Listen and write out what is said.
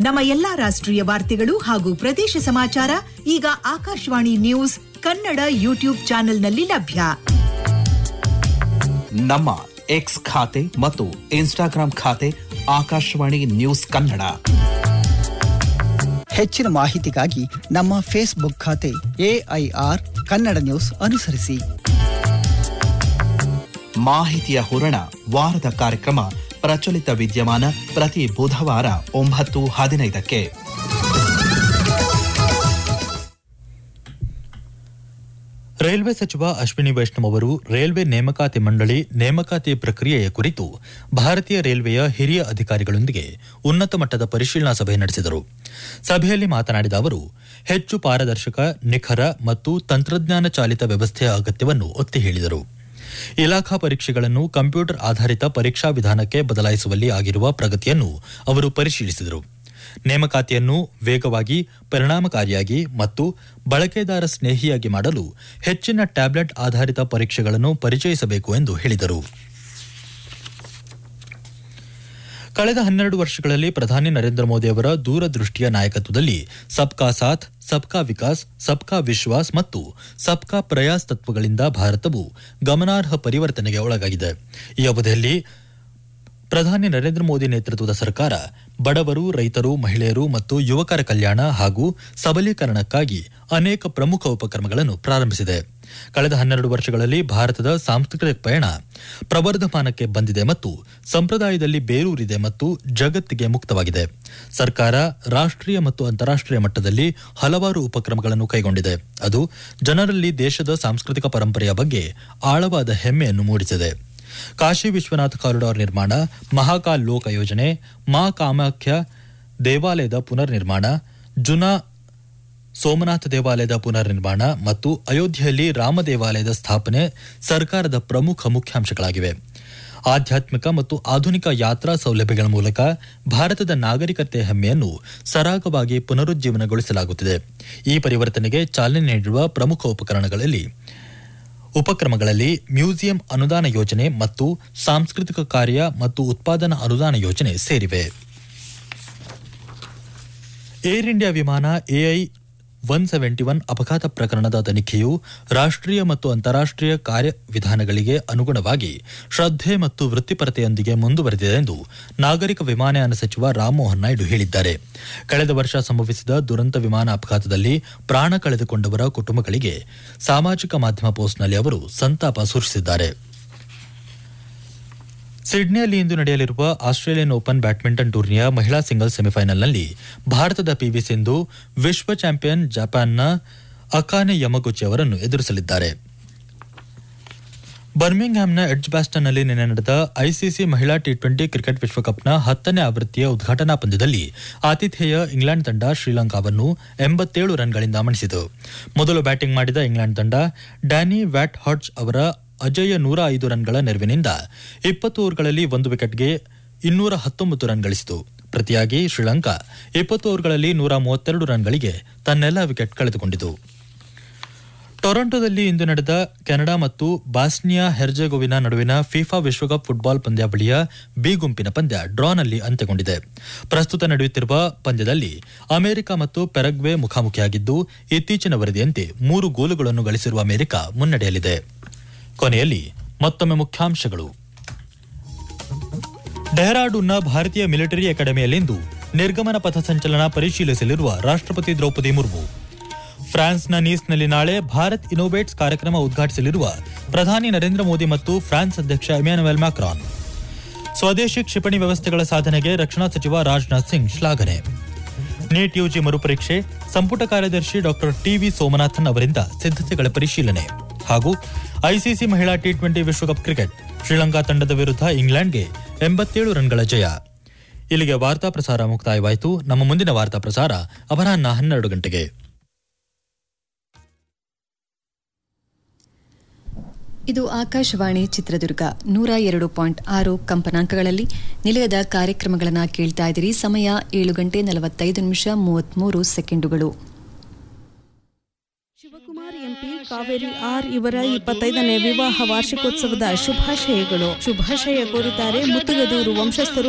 ನಮ್ಮ ಎಲ್ಲಾ ರಾಷ್ಟ್ರೀಯ ವಾರ್ತೆಗಳು ಹಾಗೂ ಪ್ರದೇಶ ಸಮಾಚಾರ ಈಗ ಆಕಾಶವಾಣಿ ನ್ಯೂಸ್ ಕನ್ನಡ ಯೂಟ್ಯೂಬ್ ಚಾನೆಲ್ನಲ್ಲಿ ಲಭ್ಯ ನಮ್ಮ ಎಕ್ಸ್ ಖಾತೆ ಮತ್ತು ಇನ್ಸ್ಟಾಗ್ರಾಂ ಖಾತೆ ಆಕಾಶವಾಣಿ ನ್ಯೂಸ್ ಕನ್ನಡ ಹೆಚ್ಚಿನ ಮಾಹಿತಿಗಾಗಿ ನಮ್ಮ ಫೇಸ್ಬುಕ್ ಖಾತೆ ಎಐಆರ್ ಕನ್ನಡ ನ್ಯೂಸ್ ಅನುಸರಿಸಿ ಮಾಹಿತಿಯ ಹೂರಣ ವಾರದ ಕಾರ್ಯಕ್ರಮ ಪ್ರಚಲಿತ ವಿದ್ಯಮಾನ ಪ್ರತಿ ಬುಧವಾರ ಒಂಬತ್ತು ಹದಿನೈದಕ್ಕೆ ರೈಲ್ವೆ ಸಚಿವ ಅಶ್ವಿನಿ ವೈಷ್ಣವ್ ಅವರು ರೈಲ್ವೆ ನೇಮಕಾತಿ ಮಂಡಳಿ ನೇಮಕಾತಿ ಪ್ರಕ್ರಿಯೆಯ ಕುರಿತು ಭಾರತೀಯ ರೈಲ್ವೆಯ ಹಿರಿಯ ಅಧಿಕಾರಿಗಳೊಂದಿಗೆ ಉನ್ನತ ಮಟ್ಟದ ಪರಿಶೀಲನಾ ಸಭೆ ನಡೆಸಿದರು ಸಭೆಯಲ್ಲಿ ಮಾತನಾಡಿದ ಅವರು ಹೆಚ್ಚು ಪಾರದರ್ಶಕ ನಿಖರ ಮತ್ತು ತಂತ್ರಜ್ಞಾನ ಚಾಲಿತ ವ್ಯವಸ್ಥೆಯ ಅಗತ್ಯವನ್ನು ಒತ್ತಿ ಹೇಳಿದರು ಇಲಾಖಾ ಪರೀಕ್ಷೆಗಳನ್ನು ಕಂಪ್ಯೂಟರ್ ಆಧಾರಿತ ಪರೀಕ್ಷಾ ವಿಧಾನಕ್ಕೆ ಬದಲಾಯಿಸುವಲ್ಲಿ ಆಗಿರುವ ಪ್ರಗತಿಯನ್ನು ಅವರು ಪರಿಶೀಲಿಸಿದರು ನೇಮಕಾತಿಯನ್ನು ವೇಗವಾಗಿ ಪರಿಣಾಮಕಾರಿಯಾಗಿ ಮತ್ತು ಬಳಕೆದಾರ ಸ್ನೇಹಿಯಾಗಿ ಮಾಡಲು ಹೆಚ್ಚಿನ ಟ್ಯಾಬ್ಲೆಟ್ ಆಧಾರಿತ ಪರೀಕ್ಷೆಗಳನ್ನು ಪರಿಚಯಿಸಬೇಕು ಎಂದು ಹೇಳಿದರು ಕಳೆದ ಹನ್ನೆರಡು ವರ್ಷಗಳಲ್ಲಿ ಪ್ರಧಾನಿ ನರೇಂದ್ರ ಮೋದಿ ಅವರ ದೂರದೃಷ್ಟಿಯ ನಾಯಕತ್ವದಲ್ಲಿ ಸಬ್ಕಾ ಸಾಥ್ ಸಬ್ಕಾ ವಿಕಾಸ್ ಸಬ್ಕಾ ವಿಶ್ವಾಸ್ ಮತ್ತು ಸಬ್ಕಾ ಪ್ರಯಾಸ್ ತತ್ವಗಳಿಂದ ಭಾರತವು ಗಮನಾರ್ಹ ಪರಿವರ್ತನೆಗೆ ಒಳಗಾಗಿದೆ ಈ ಅವಧಿಯಲ್ಲಿ ಪ್ರಧಾನಿ ನರೇಂದ್ರ ಮೋದಿ ನೇತೃತ್ವದ ಸರ್ಕಾರ ಬಡವರು ರೈತರು ಮಹಿಳೆಯರು ಮತ್ತು ಯುವಕರ ಕಲ್ಯಾಣ ಹಾಗೂ ಸಬಲೀಕರಣಕ್ಕಾಗಿ ಅನೇಕ ಪ್ರಮುಖ ಉಪಕ್ರಮಗಳನ್ನು ಪ್ರಾರಂಭಿಸಿದೆ ಕಳೆದ ಹನ್ನೆರಡು ವರ್ಷಗಳಲ್ಲಿ ಭಾರತದ ಸಾಂಸ್ಕೃತಿಕ ಪಯಣ ಪ್ರವರ್ಧಮಾನಕ್ಕೆ ಬಂದಿದೆ ಮತ್ತು ಸಂಪ್ರದಾಯದಲ್ಲಿ ಬೇರೂರಿದೆ ಮತ್ತು ಜಗತ್ತಿಗೆ ಮುಕ್ತವಾಗಿದೆ ಸರ್ಕಾರ ರಾಷ್ಟ್ರೀಯ ಮತ್ತು ಅಂತಾರಾಷ್ಟ್ರೀಯ ಮಟ್ಟದಲ್ಲಿ ಹಲವಾರು ಉಪಕ್ರಮಗಳನ್ನು ಕೈಗೊಂಡಿದೆ ಅದು ಜನರಲ್ಲಿ ದೇಶದ ಸಾಂಸ್ಕೃತಿಕ ಪರಂಪರೆಯ ಬಗ್ಗೆ ಆಳವಾದ ಹೆಮ್ಮೆಯನ್ನು ಮೂಡಿಸಿದೆ ಕಾಶಿ ವಿಶ್ವನಾಥ್ ಕಾರಿಡಾರ್ ನಿರ್ಮಾಣ ಮಹಾಕಾಲ್ ಲೋಕ ಯೋಜನೆ ಮಾ ಕಾಮಾಖ್ಯ ದೇವಾಲಯದ ಪುನರ್ ನಿರ್ಮಾಣ ಜುನಾ ಸೋಮನಾಥ ದೇವಾಲಯದ ಪುನರ್ ನಿರ್ಮಾಣ ಮತ್ತು ಅಯೋಧ್ಯೆಯಲ್ಲಿ ರಾಮ ದೇವಾಲಯದ ಸ್ಥಾಪನೆ ಸರ್ಕಾರದ ಪ್ರಮುಖ ಮುಖ್ಯಾಂಶಗಳಾಗಿವೆ ಆಧ್ಯಾತ್ಮಿಕ ಮತ್ತು ಆಧುನಿಕ ಯಾತ್ರಾ ಸೌಲಭ್ಯಗಳ ಮೂಲಕ ಭಾರತದ ನಾಗರಿಕತೆ ಹೆಮ್ಮೆಯನ್ನು ಸರಾಗವಾಗಿ ಪುನರುಜ್ಜೀವನಗೊಳಿಸಲಾಗುತ್ತಿದೆ ಈ ಪರಿವರ್ತನೆಗೆ ಚಾಲನೆ ನೀಡಿರುವ ಪ್ರಮುಖ ಉಪಕರಣಗಳಲ್ಲಿ ಉಪಕ್ರಮಗಳಲ್ಲಿ ಮ್ಯೂಸಿಯಂ ಅನುದಾನ ಯೋಜನೆ ಮತ್ತು ಸಾಂಸ್ಕೃತಿಕ ಕಾರ್ಯ ಮತ್ತು ಉತ್ಪಾದನಾ ಅನುದಾನ ಯೋಜನೆ ಸೇರಿವೆ ಏರ್ ಇಂಡಿಯಾ ವಿಮಾನ ಎಐ ಒನ್ ಸೆವೆಂಟಿ ಒನ್ ಅಪಘಾತ ಪ್ರಕರಣದ ತನಿಖೆಯು ರಾಷ್ಟ್ರೀಯ ಮತ್ತು ಅಂತಾರಾಷ್ಟ್ರೀಯ ಕಾರ್ಯವಿಧಾನಗಳಿಗೆ ಅನುಗುಣವಾಗಿ ಶ್ರದ್ಧೆ ಮತ್ತು ವೃತ್ತಿಪರತೆಯೊಂದಿಗೆ ಮುಂದುವರೆದಿದೆ ಎಂದು ನಾಗರಿಕ ವಿಮಾನಯಾನ ಸಚಿವ ರಾಮಮೋಹನ್ ನಾಯ್ಡು ಹೇಳಿದ್ದಾರೆ ಕಳೆದ ವರ್ಷ ಸಂಭವಿಸಿದ ದುರಂತ ವಿಮಾನ ಅಪಘಾತದಲ್ಲಿ ಪ್ರಾಣ ಕಳೆದುಕೊಂಡವರ ಕುಟುಂಬಗಳಿಗೆ ಸಾಮಾಜಿಕ ಮಾಧ್ಯಮ ಪೋಸ್ಟ್ನಲ್ಲಿ ಅವರು ಸಂತಾಪ ಸೂಚಿಸಿದ್ದಾರೆ ಸಿಡ್ನಿಯಲ್ಲಿ ಇಂದು ನಡೆಯಲಿರುವ ಆಸ್ಟ್ರೇಲಿಯನ್ ಓಪನ್ ಬ್ಯಾಡ್ಮಿಂಟನ್ ಟೂರ್ನಿಯ ಮಹಿಳಾ ಸಿಂಗಲ್ಸ್ ಸೆಮಿಫೈನಲ್ನಲ್ಲಿ ಭಾರತದ ಪಿವಿ ಸಿಂಧು ವಿಶ್ವ ಚಾಂಪಿಯನ್ ಜಪಾನ್ನ ಅಕಾನೆ ಯಮಗುಚಿ ಅವರನ್ನು ಎದುರಿಸಲಿದ್ದಾರೆ ಬರ್ಮಿಂಗ್ಹ್ಯಾಮ್ನ ಎಡ್ಜ್ ಬ್ಯಾಸ್ಟನ್ನಲ್ಲಿ ನಿನ್ನೆ ನಡೆದ ಐಸಿಸಿ ಮಹಿಳಾ ಟಿ ಟ್ವೆಂಟಿ ಕ್ರಿಕೆಟ್ ವಿಶ್ವಕಪ್ನ ಹತ್ತನೇ ಆವೃತ್ತಿಯ ಉದ್ಘಾಟನಾ ಪಂದ್ಯದಲ್ಲಿ ಆತಿಥೇಯ ಇಂಗ್ಲೆಂಡ್ ತಂಡ ಶ್ರೀಲಂಕಾವನ್ನು ಎಂಬತ್ತೇಳು ರನ್ಗಳಿಂದ ಮಣಿಸಿತು ಮೊದಲು ಬ್ಯಾಟಿಂಗ್ ಮಾಡಿದ ಇಂಗ್ಲೆಂಡ್ ತಂಡ ಡ್ಯಾನಿ ವ್ಯಾಟ್ ಹಾಡ್ಜ್ ಅವರ ಅಜೇಯ ನೂರ ಐದು ರನ್ಗಳ ನೆರವಿನಿಂದ ಇಪ್ಪತ್ತು ಓವರ್ಗಳಲ್ಲಿ ಒಂದು ವಿಕೆಟ್ಗೆ ಇನ್ನೂರ ಹತ್ತೊಂಬತ್ತು ರನ್ ಗಳಿಸಿತು ಪ್ರತಿಯಾಗಿ ಶ್ರೀಲಂಕಾ ಇಪ್ಪತ್ತು ಓವರ್ಗಳಲ್ಲಿ ನೂರ ಮೂವತ್ತೆರಡು ರನ್ಗಳಿಗೆ ತನ್ನೆಲ್ಲ ವಿಕೆಟ್ ಕಳೆದುಕೊಂಡಿತು ಟೊರೊಂಟೊದಲ್ಲಿ ಇಂದು ನಡೆದ ಕೆನಡಾ ಮತ್ತು ಬಾಸ್ನಿಯಾ ಹೆರ್ಜೆಗೋವಿನ ನಡುವಿನ ಫಿಫಾ ವಿಶ್ವಕಪ್ ಫುಟ್ಬಾಲ್ ಪಂದ್ಯಾವಳಿಯ ಬಿ ಗುಂಪಿನ ಪಂದ್ಯ ಡ್ರಾನಲ್ಲಿ ಅಂತ್ಯಗೊಂಡಿದೆ ಪ್ರಸ್ತುತ ನಡೆಯುತ್ತಿರುವ ಪಂದ್ಯದಲ್ಲಿ ಅಮೆರಿಕ ಮತ್ತು ಪೆರಗ್ವೆ ಮುಖಾಮುಖಿಯಾಗಿದ್ದು ಇತ್ತೀಚಿನ ವರದಿಯಂತೆ ಮೂರು ಗೋಲುಗಳನ್ನು ಗಳಿಸಿರುವ ಅಮೆರಿಕ ಮುನ್ನಡೆಯಲಿದೆ ಕೊನೆಯಲ್ಲಿ ಮತ್ತೊಮ್ಮೆ ಮುಖ್ಯಾಂಶಗಳು ಡೆಹ್ರಾಡೂನ್ನ ಭಾರತೀಯ ಮಿಲಿಟರಿ ಅಕಾಡೆಮಿಯಲ್ಲಿಂದು ನಿರ್ಗಮನ ಪಥಸಂಚಲನ ಪರಿಶೀಲಿಸಲಿರುವ ರಾಷ್ಟ್ರಪತಿ ದ್ರೌಪದಿ ಮುರ್ಮು ಫ್ರಾನ್ಸ್ನ ನೀಸ್ನಲ್ಲಿ ನಾಳೆ ಭಾರತ್ ಇನೋವೇಟ್ಸ್ ಕಾರ್ಯಕ್ರಮ ಉದ್ಘಾಟಿಸಲಿರುವ ಪ್ರಧಾನಿ ನರೇಂದ್ರ ಮೋದಿ ಮತ್ತು ಫ್ರಾನ್ಸ್ ಅಧ್ಯಕ್ಷ ಇಮ್ಯಾನುವೆಲ್ ಮ್ಯಾಕ್ರಾನ್ ಸ್ವದೇಶಿ ಕ್ಷಿಪಣಿ ವ್ಯವಸ್ಥೆಗಳ ಸಾಧನೆಗೆ ರಕ್ಷಣಾ ಸಚಿವ ರಾಜನಾಥ್ ಸಿಂಗ್ ಶ್ಲಾಘನೆ ನೀಟ್ ಯುಜಿ ಮರುಪರೀಕ್ಷೆ ಸಂಪುಟ ಕಾರ್ಯದರ್ಶಿ ಡಾಕ್ಟರ್ ಟಿವಿ ಸೋಮನಾಥನ್ ಅವರಿಂದ ಸಿದ್ಧತೆಗಳ ಪರಿಶೀಲನೆ ಹಾಗೂ ಐಸಿಸಿ ಮಹಿಳಾ ಟಿ ಟ್ವೆಂಟಿ ವಿಶ್ವಕಪ್ ಕ್ರಿಕೆಟ್ ಶ್ರೀಲಂಕಾ ತಂಡದ ವಿರುದ್ಧ ಇಂಗ್ಲೆಂಡ್ಗೆ ಎಂಬತ್ತೇಳು ರನ್ಗಳ ಜಯ ಇಲ್ಲಿಗೆ ವಾರ್ತಾ ಪ್ರಸಾರ ಮುಕ್ತಾಯವಾಯಿತು ನಮ್ಮ ಮುಂದಿನ ವಾರ್ತಾ ಪ್ರಸಾರ ಅಪರಾಹ್ನ ಹನ್ನೆರಡು ಗಂಟೆಗೆ ಇದು ಆಕಾಶವಾಣಿ ಚಿತ್ರದುರ್ಗ ನೂರ ಎರಡು ಪಾಯಿಂಟ್ ಆರು ಕಂಪನಾಂಕಗಳಲ್ಲಿ ನಿಲಯದ ಕಾರ್ಯಕ್ರಮಗಳನ್ನು ಕೇಳ್ತಾ ಇದ್ದೀರಿ ಸಮಯ ಏಳು ಗಂಟೆ ನಲವತ್ತೈದು ನಿಮಿಷ ಮೂವತ್ಮೂರು ಸೆಕೆಂಡುಗಳು ಶಿವಕುಮಾರ್ ಎಂಪಿ ಕಾವೇರಿ ಆರ್ ಇವರ ಇಪ್ಪತ್ತೈದನೇ ವಿವಾಹ ವಾರ್ಷಿಕೋತ್ಸವದ ಶುಭಾಶಯಗಳು ಶುಭಾಶಯ ಕೋರುತ್ತಾರೆ ಮುತ್ತುಗದೂರು ವಂಶಸ್ಥರು